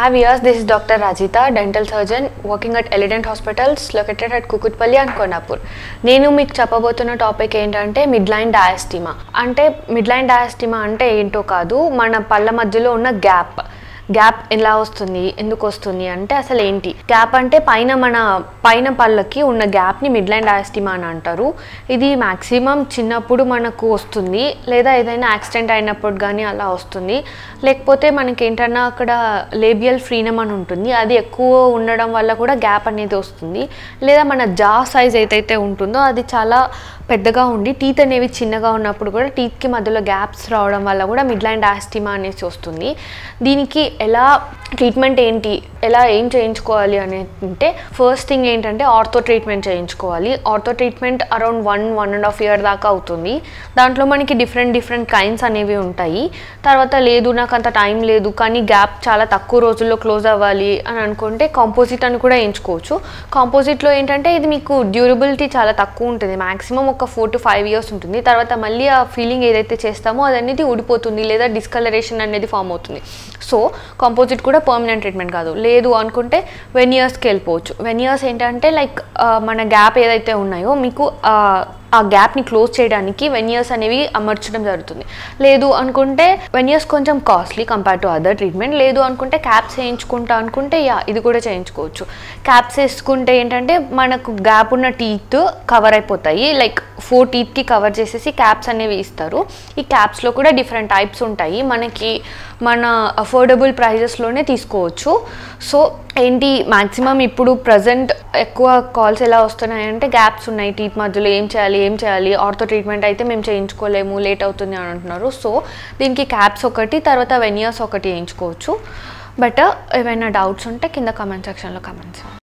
Hi viewers, this is Dr. Rajita, dental surgeon working at Elegant Hospitals located at Kukutpalli and Konapur. నేను మీకు చెప్పబోతున్న topic ఏంటంటే midline diastema అంటే midline diastema అంటే ఏంటో కాదు మన పళ్ళ మధ్యలో ఉన్న గ్యాప్ గ్యాప్ ఎలా వస్తుంది ఎందుకు వస్తుంది అంటే అసలు ఏంటి గ్యాప్ అంటే పైన మన పైన పళ్ళకి ఉన్న గ్యాప్ని మిడ్ లైన్ డయాస్టిమా అని అంటారు ఇది మ్యాక్సిమం చిన్నప్పుడు మనకు వస్తుంది లేదా ఏదైనా యాక్సిడెంట్ అయినప్పుడు కానీ అలా వస్తుంది లేకపోతే మనకి ఏంటన్నా అక్కడ లేబియల్ ఫ్రీనమ్ అని ఉంటుంది అది ఎక్కువ ఉండడం వల్ల కూడా గ్యాప్ అనేది వస్తుంది లేదా మన జా సైజ్ ఏదైతే ఉంటుందో అది చాలా పెద్దగా ఉండి టీత్ అనేవి చిన్నగా ఉన్నప్పుడు కూడా టీత్కి మధ్యలో గ్యాప్స్ రావడం వల్ల కూడా మిడ్ లైన్ డయాస్టిమా అనేసి వస్తుంది దీనికి ఎలా ట్రీట్మెంట్ ఏంటి ఎలా ఏం చేయించుకోవాలి అని అంటే ఫస్ట్ థింగ్ ఏంటంటే ఆర్థో ట్రీట్మెంట్ చేయించుకోవాలి ortho treatment around one one and half year దాకా అవుతుంది దాంట్లో మనకి డిఫరెంట్ డిఫరెంట్ కైండ్స్ అనేవి ఉంటాయి తర్వాత లేదు నాకు అంత టైం లేదు కానీ గ్యాప్ చాలా తక్కువ రోజుల్లో క్లోజ్ అవ్వాలి అని అనుకుంటే కాంపోజిట్ అని కూడా ఎంచుకోవచ్చు కాంపోజిట్లో ఏంటంటే ఇది మీకు డ్యూరబిలిటీ చాలా తక్కువ ఉంటుంది మ్యాక్సిమం ఒక ఫోర్ టు ఫైవ్ ఇయర్స్ ఉంటుంది తర్వాత మళ్ళీ ఆ ఫీలింగ్ ఏదైతే చేస్తామో అది అనేది ఊడిపోతుంది లేదా డిస్కలరేషన్ అనేది ఫామ్ అవుతుంది సో కాంపోజిట్ కూడా పర్మనెంట్ ట్రీట్మెంట్ కాదు లేదు అనుకుంటే వెన్ ఇయర్స్కి వెళ్ళిపోవచ్చు వెన్ ఇయర్స్ ఏంటంటే లైక్ మన గ్యాప్ ఏదైతే ఉన్నాయో మీకు ఆ, ఆ గ్యాప్ని క్లోజ్ చేయడానికి వెనియర్స్ అనేవి అమర్చడం జరుగుతుంది లేదు అనుకుంటే వెనియర్స్ కొంచెం costly compare to other treatment లేదు అనుకుంటే క్యాప్స్ వేయించుకుంటా అనుకుంటే యా ఇది కూడా చేయించుకోవచ్చు క్యాప్స్ వేసుకుంటే ఏంటంటే మనకు గ్యాప్ ఉన్న టీత్ కవర్ అయిపోతాయి లైక్ ఫోర్ టీత్కి కవర్ చేసేసి క్యాప్స్ అనేవి ఇస్తారు ఈ క్యాప్స్లో కూడా డిఫరెంట్ టైప్స్ ఉంటాయి మనకి మన అఫోర్డబుల్ ప్రైజెస్లోనే తీసుకోవచ్చు సో ఏంటి మ్యాక్సిమం ఇప్పుడు ప్రజెంట్ ఎక్కువ కాల్స్ ఎలా వస్తున్నాయంటే గ్యాప్స్ ఉన్నాయి టీత్ మధ్యలో ఏం చేయాలి ఏం చేయాలి ఆర్థో ట్రీట్మెంట్ అయితే మేము చేయించుకోలేము లేట్ అవుతుంది అని అంటున్నారు సో దీనికి క్యాప్స్ ఒకటి తర్వాత వెనియర్స్ ఒకటి వేయించుకోవచ్చు బట్ ఏమైనా డౌట్స్ ఉంటే కింద కమెంట్ సెక్షన్లో కమెంట్స్